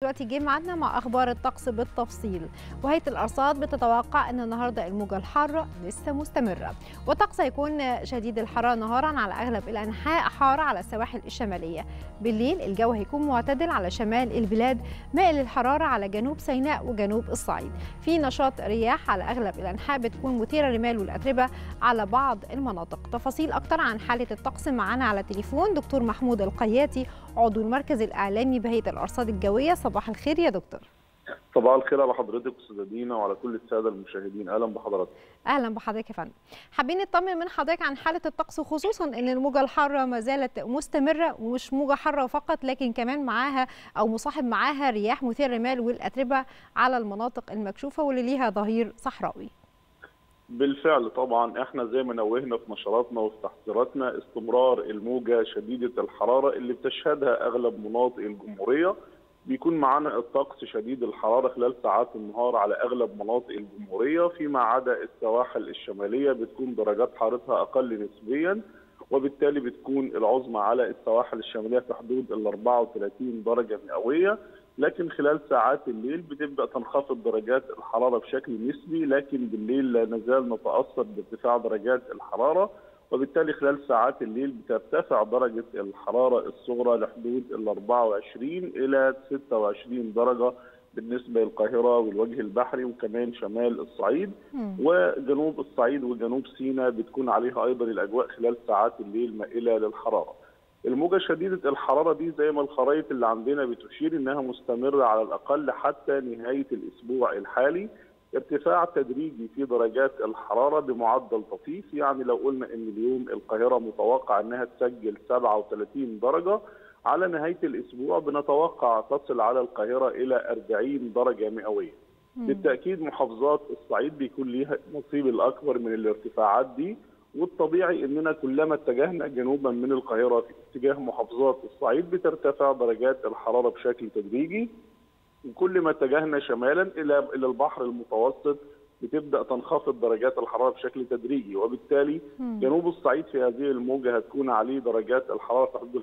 دلوقتي جه ميعادنا مع اخبار الطقس بالتفصيل وهيئه الارصاد بتتوقع ان النهارده الموجه الحاره لسه مستمره والطقس هيكون شديد الحراره نهارا على اغلب الانحاء حاره على السواحل الشماليه بالليل الجو هيكون معتدل على شمال البلاد مائل الحراره على جنوب سيناء وجنوب الصعيد في نشاط رياح على اغلب الانحاء بتكون مثيره للرمال والاتربه على بعض المناطق تفاصيل اكتر عن حاله الطقس معانا على تليفون دكتور محمود القياتي عضو المركز الاعلامي بهيئه الارصاد الجويه صباح الخير يا دكتور صباح الخير على حضرتك استاذه دينا وعلى كل الساده المشاهدين اهلا بحضرتك اهلا بحضرتك يا فندم حابين نطمن من حضرتك عن حاله الطقس خصوصا ان الموجه الحاره ما زالت مستمره ومش موجه حاره فقط لكن كمان معاها او مصاحب معاها رياح مثير الرمال والاتربه على المناطق المكشوفه واللي ليها ظهير صحراوي بالفعل طبعا احنا زي ما نوهنا في نشراتنا وفي تحذيراتنا استمرار الموجه شديده الحراره اللي بتشهدها اغلب مناطق الجمهوريه بيكون معانا الطقس شديد الحراره خلال ساعات النهار على اغلب مناطق الجمهوريه فيما عدا السواحل الشماليه بتكون درجات حرارتها اقل نسبيا وبالتالي بتكون العظمى على السواحل الشماليه في حدود ال 34 درجه مئويه لكن خلال ساعات الليل بتبدا تنخفض درجات الحراره بشكل نسبي لكن بالليل لا نزال نتاثر بارتفاع درجات الحراره وبالتالي خلال ساعات الليل بترتفع درجه الحراره الصغرى لحدود ال 24 الى 26 درجه بالنسبه للقاهره والوجه البحري وكمان شمال الصعيد وجنوب الصعيد وجنوب سيناء بتكون عليها ايضا الاجواء خلال ساعات الليل مائله للحراره. الموجة شديدة الحرارة دي زي ما الخرائط اللي عندنا بتشير انها مستمرة على الاقل حتى نهاية الاسبوع الحالي ارتفاع تدريجي في درجات الحرارة بمعدل طفيف يعني لو قلنا ان اليوم القاهرة متوقع انها تسجل 37 درجة على نهاية الاسبوع بنتوقع تصل على القاهرة الى 40 درجة مئوية بالتأكيد محافظات الصعيد بيكون ليها النصيب الاكبر من الارتفاعات دي والطبيعي اننا كلما اتجهنا جنوبا من القاهره في اتجاه محافظات الصعيد بترتفع درجات الحراره بشكل تدريجي وكل ما اتجهنا شمالا الى الى البحر المتوسط بتبدا تنخفض درجات الحراره بشكل تدريجي وبالتالي م. جنوب الصعيد في هذه الموجه هتكون عليه درجات الحراره في حدود ال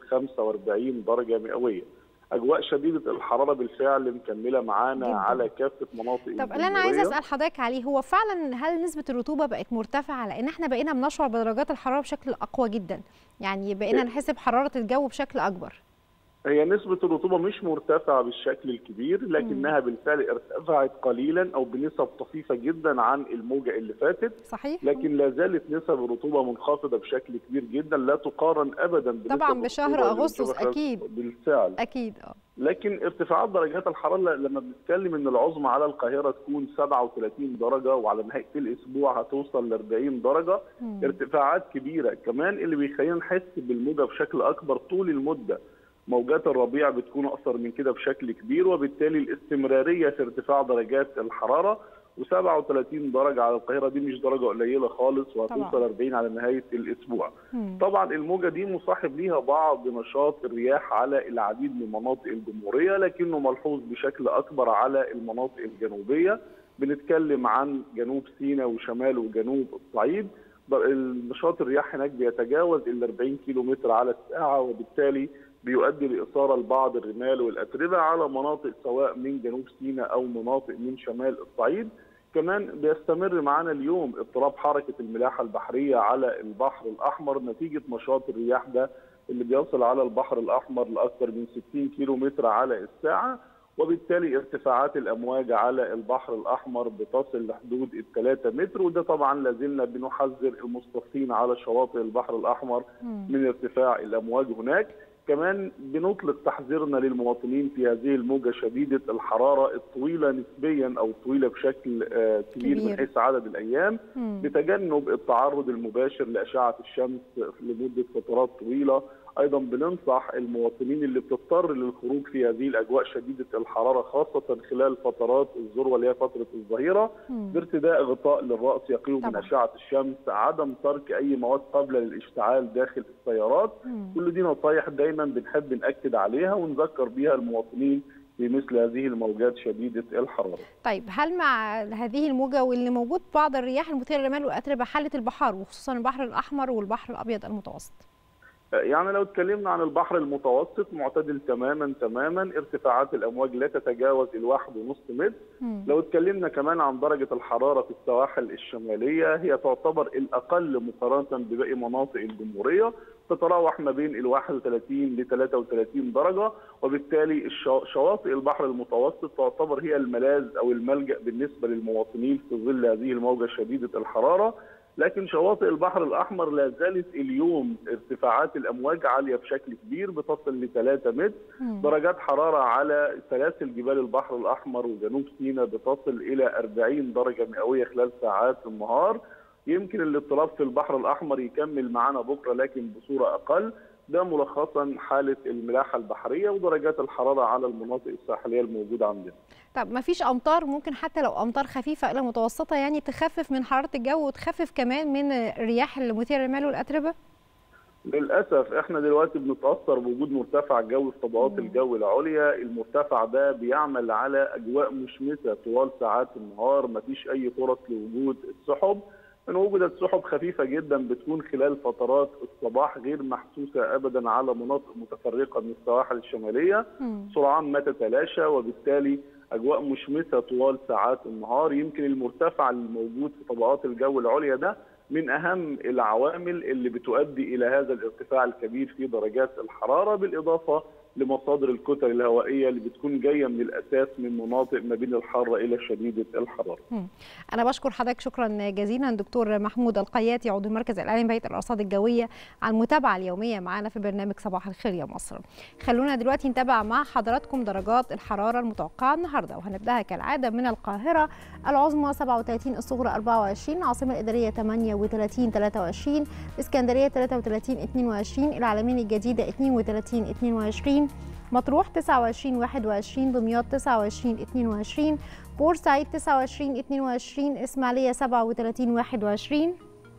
45 درجه مئويه. اجواء شديده الحراره بالفعل مكمله معانا جدا. على كافه مناطق طب اللي انا عايزه اسال حضرتك عليه هو فعلا هل نسبه الرطوبه بقت مرتفعه لان احنا بقينا بنشعر بدرجات الحراره بشكل اقوى جدا يعني بقينا نحس بحراره الجو بشكل اكبر هي نسبة الرطوبة مش مرتفعة بالشكل الكبير لكنها م. بالفعل ارتفعت قليلا أو بنسب طفيفة جدا عن الموجة اللي فاتت صحيح لكن لا زالت نسب الرطوبة منخفضة بشكل كبير جدا لا تقارن أبدا بنسب طبعا بشهر أغسطس أكيد بالفعل أكيد اه لكن ارتفاعات درجات الحراره لما بنتكلم ان العظمى على القاهره تكون 37 درجه وعلى نهايه الاسبوع هتوصل ل 40 درجه مم. ارتفاعات كبيره كمان اللي بيخلينا نحس بالموجه بشكل اكبر طول المده موجات الربيع بتكون اقصر من كده بشكل كبير وبالتالي الاستمراريه في ارتفاع درجات الحراره و37 درجه على القاهره دي مش درجه قليله خالص وهتوصل 40 على نهايه الاسبوع. مم. طبعا الموجه دي مصاحب ليها بعض نشاط الرياح على العديد من مناطق الجمهوريه لكنه ملحوظ بشكل اكبر على المناطق الجنوبيه. بنتكلم عن جنوب سيناء وشمال وجنوب الصعيد. النشاط الرياح هناك بيتجاوز ال 40 كيلو متر على الساعه وبالتالي بيؤدي لاثاره لبعض الرمال والاتربه على مناطق سواء من جنوب سيناء او مناطق من شمال الصعيد كمان بيستمر معنا اليوم اضطراب حركه الملاحه البحريه على البحر الاحمر نتيجه نشاط الرياح ده اللي بيصل على البحر الاحمر لاكثر من 60 كيلو متر على الساعه وبالتالي ارتفاعات الامواج على البحر الاحمر بتصل لحدود ال 3 متر وده طبعا لازلنا بنحذر المصطفين على شواطئ البحر الاحمر من ارتفاع الامواج هناك كمان بنطلق تحذيرنا للمواطنين في هذه الموجه شديده الحراره الطويله نسبيا او طويله بشكل كبير من حيث عدد الايام مم. بتجنب التعرض المباشر لاشعه الشمس لمده فترات طويله ايضا بننصح المواطنين اللي بتضطر للخروج في هذه الاجواء شديده الحراره خاصه خلال فترات الذروه اللي هي فتره الظهيره بارتداء غطاء للراس يقيه من اشعه الشمس عدم ترك اي مواد قابله للاشتعال داخل السيارات مم. كل دي نصايح دايما بنحب ناكد عليها ونذكر بيها المواطنين في مثل هذه الموجات شديده الحراره. طيب هل مع هذه الموجه واللي موجود بعض الرياح المثيره للرمال والاتربه حاله البحار وخصوصا البحر الاحمر والبحر الابيض المتوسط؟ يعني لو اتكلمنا عن البحر المتوسط معتدل تماما تماما ارتفاعات الامواج لا تتجاوز الواحد ونص متر مم. لو اتكلمنا كمان عن درجه الحراره في السواحل الشماليه هي تعتبر الاقل مقارنه بباقي مناطق الجمهوريه تتراوح ما بين ال 31 ل 33 درجه وبالتالي الشا- شواطئ البحر المتوسط تعتبر هي الملاذ او الملجا بالنسبه للمواطنين في ظل هذه الموجه شديده الحراره لكن شواطئ البحر الاحمر لا زالت اليوم ارتفاعات الامواج عاليه بشكل كبير بتصل ل 3 متر مم. درجات حراره على سلاسل جبال البحر الاحمر وجنوب سيناء بتصل الى 40 درجه مئويه خلال ساعات النهار يمكن الاضطراب في البحر الاحمر يكمل معانا بكره لكن بصوره اقل ده ملخصا حاله الملاحه البحريه ودرجات الحراره على المناطق الساحليه الموجوده عندنا طب ما فيش امطار ممكن حتى لو امطار خفيفه الى متوسطه يعني تخفف من حراره الجو وتخفف كمان من الرياح المثيره للمال والاتربه للاسف احنا دلوقتي بنتاثر بوجود مرتفع جوي في طبقات مم. الجو العليا المرتفع ده بيعمل على اجواء مشمسه طوال ساعات النهار مفيش اي فرص لوجود السحب من وجدت سحب خفيفه جدا بتكون خلال فترات الصباح غير محسوسه ابدا على مناطق متفرقه من السواحل الشماليه مم. سرعان ما تتلاشى وبالتالي اجواء مشمسه طوال ساعات النهار يمكن المرتفع الموجود في طبقات الجو العليا ده من اهم العوامل اللي بتؤدي الى هذا الارتفاع الكبير في درجات الحراره بالاضافه لمصادر الكتل الهوائيه اللي بتكون جايه من الاساس من مناطق ما بين الحاره الى شديده الحراره. انا بشكر حضرتك شكرا جزيلا دكتور محمود القياتي عضو المركز الاعلامي بهيئه الارصاد الجويه على المتابعه اليوميه معنا في برنامج صباح الخير يا مصر. خلونا دلوقتي نتابع مع حضراتكم درجات الحراره المتوقعه النهارده وهنبداها كالعاده من القاهره العظمى 37 الصغرى 24 العاصمه الاداريه 38 23 اسكندريه 33 22 العلمين الجديده 32 22 مطروح 29 21 دمياط 29 22 بورسعيد 29 22 اسماعيليه 37 21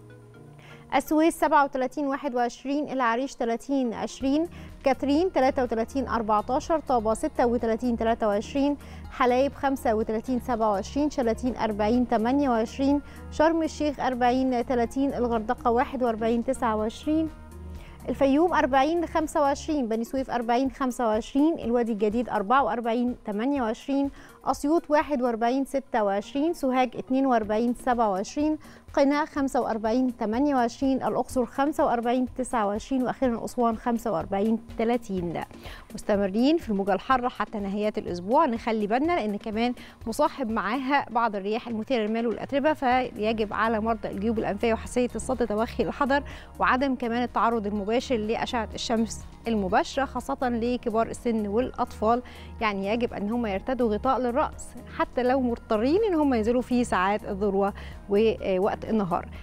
السويس 37 21 العريش 30 20 كاترين 33 14 طابة 36 23 حلايب 35 27 شلاتين 40 28 شرم الشيخ 40 30 الغردقة 41 29 الفيوم 40 25 بني سويف 40 25 الوادي الجديد 44 28 أسيوط 41 26 سوهاج 42 27 قنا 45 28 الأقصر 45 29 وأخيرا أسوان 45 30 مستمرين في الموجة الحارة حتى نهايات الأسبوع نخلي بالنا لأن كمان مصاحب معاها بعض الرياح المثيرة للمال والأتربة فيجب على مرضى الجيوب الأنفية وحساسية الصدر توخي الحذر وعدم كمان التعرض المباشر لأشعة الشمس المباشرة خاصة لكبار السن والأطفال يعني يجب أن هم يرتدوا غطاء للرأس حتى لو مضطرين أن هم ينزلوا في ساعات الذروة ووقت النهار